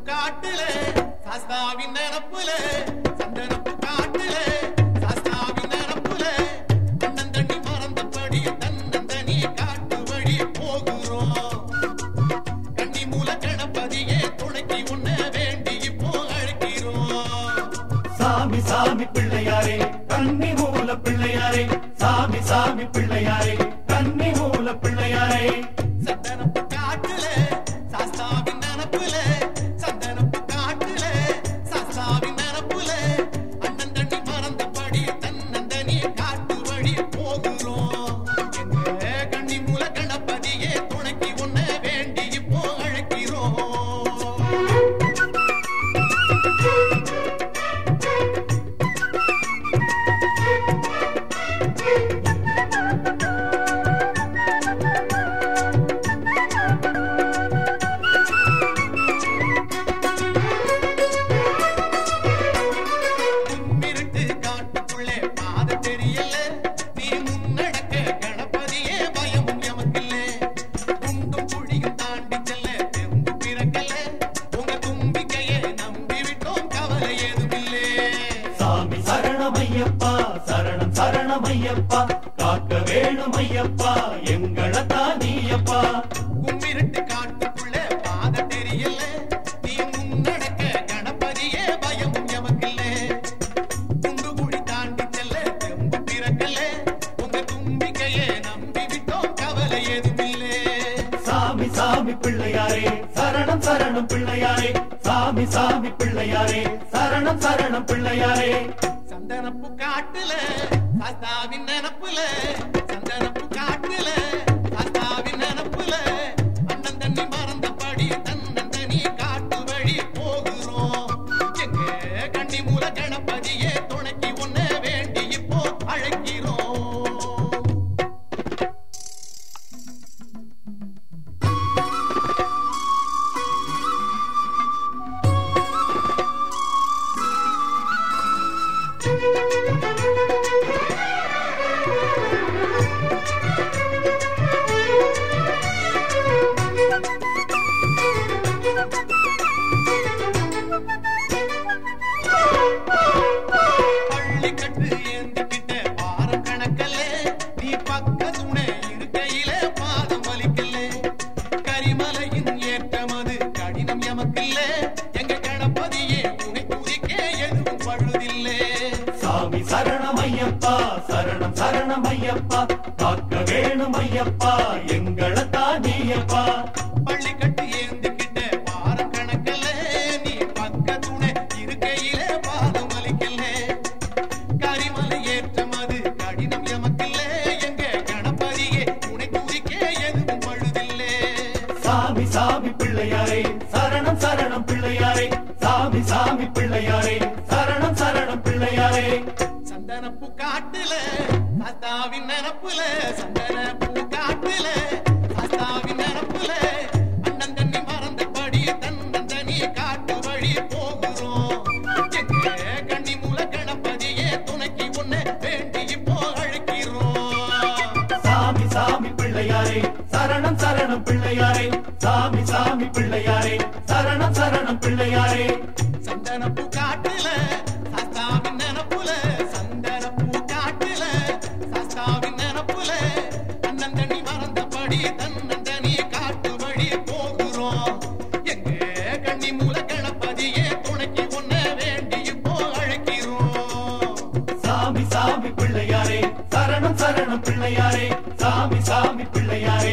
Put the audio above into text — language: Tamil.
காட்டுல சாஸ்தாவின் நினப்புல சந்தனப்பு காட்டுல சாஸ்தாவின் நினப்புல தன்னன் தண்ணி மறந்தபடி தன்னன் தனி காட்டு வழி போகிறோம் கண்ணி மூல கணபதியே துணைக்கு உன்ன வேண்டி இப்போ அழைக்கிறோம் சாமி சாமி பிள்ளையாரே கன்னி மூல பிள்ளையாரே சாமி சாமி பிள்ளையாரே கன்னி மூல பிள்ளையாரே சந்தனப்பு காட்டுல சாஸ்தாவின் நினப்புல சந்தனப்பு காட்டுல சாஸ்தாவின் நினப்புல அண்ணன் தண்ணி மறந்தபடி தன்னந்தனி காட்டு வழி போகிறோம் எங்க கண்ணி மூல கணபதியே துணைக்கு உன்ன வேண்டி இப்போ அழைக்கிறோம் கும்மிருட்டு காட்டுக்குள்ளே பாதை தெரியல நீ முன்னடக்க கணபதியே பயமும் எமக்கில்ல குண்டும் குழியும் தாண்டி செல்ல தெம்பு பிறக்கல உங்க தும்பிக்கையே நம்பி விட்டோம் கவலை ஏதுமில்லே சாமி சரணமையப்பா சரணம் சரணமையப்பா காக்க வேணும் ஐயப்பா எங்களத்தான் நீயப்பா கும்மிருட்டு காட்டுக்குள்ளே பாதை தெரியல நீ முன்னடக்க கணபதியே பயமும் எமக்கில்ல குண்டு குழி தாண்டி செல்ல தெம்பு பிறக்கல உங்க தும்பிக்கையே நம்பி விட்டோம் கவலை ஏதுமில்லே சாமி சாமி பிள்ளையாரே சரணம் சரணம் பிள்ளையாரே சாமி சாமி பிள்ளையாரே சரணம் சரணம் பிள்ளையாரே சந்தனப்பு காட்டுல சாஸ்தாவின் நினப்புல சந்தனப்பு காட்டுல சாஸ்தாவின் நினப்புல அண்ணன் தண்ணி மறந்தபடி தன்னன் தனி காட்டு வழி போகிறோம் எங்க கண்ணி மூல கணபதியே துணைக்கு உன்ன வேண்டி இப்போ அழைக்கிறோம் பள்ளி கட்டு ஏந்திக்கிட்ட வாரம் கணக்கல்ல நீ பக்க துணை இருக்கையில பாதம் வலிக்கல கரிமலையின் ஏற்றமது கடினம் எமக்கில்ல எங்க கணபதியே உனை துதிக்க எதுவும் பழுதில்லை சாமி சரணம் ஐயப்பா சரணம் சரணம் ஐயப்பா காக்க வேணும் ஐயப்பா எங்களத்தான் நீயப்பா பள்ளி கட்டு ஏந்திக்கிட்ட வாரம் கணக்கல்ல நீ பக்க துணை இருக்கையில பாதம் வலிக்கல கரிமலை ஏற்றமது கடினம் எமக்கில்ல எங்க கணபதியே உனை துதிக்க எதுவும் பழுதில்லை சாமி சாமி பிள்ளையாரே சரணம் சரணம் பிள்ளையாரே சாமி சாமி பிள்ளையாரே சரணம் சரணம் பிள்ளையாரே சந்தனப்பூ காட்டுல சாஸ்தாவின் நினப்புல சந்தனப்பூ காட்டுல சாஸ்தாவின் நினப்புல அண்ணன் தண்ணி மறந்தபடி தன்னன் தனி காட்டு வழி போகிறோம் எங்க கண்ணி மூல கணபதியே துணைக்கு உன்னை வேண்டி இப்போ அழைக்கிறோம் சாமி சாமி பிள்ளையாரே சரணம் சரணம் பிள்ளையாரே சாமி சாமி பிள்ளையாரே சரணம் சரணம் பிள்ளையாரே சந்தனப்பூ காட்டுல சாஸ்தாவின் நினப்புல சந்தனப்பூ காட்டுல சாஸ்தாவின் நினப்புல அண்ணன் தண்ணி மறந்தபடி தன்னன் தனி காட்டு வழி போகிறோம் எங்க கண்ணி மூல கணபதியே துணைக்கு உன்ன வேண்டி இப்போ அழைக்கிறோம் சாமி சாமி பிள்ளையாரே சரணம் சரணம் பிள்ளையாரே சாமி சாமி பிள்ளையாரே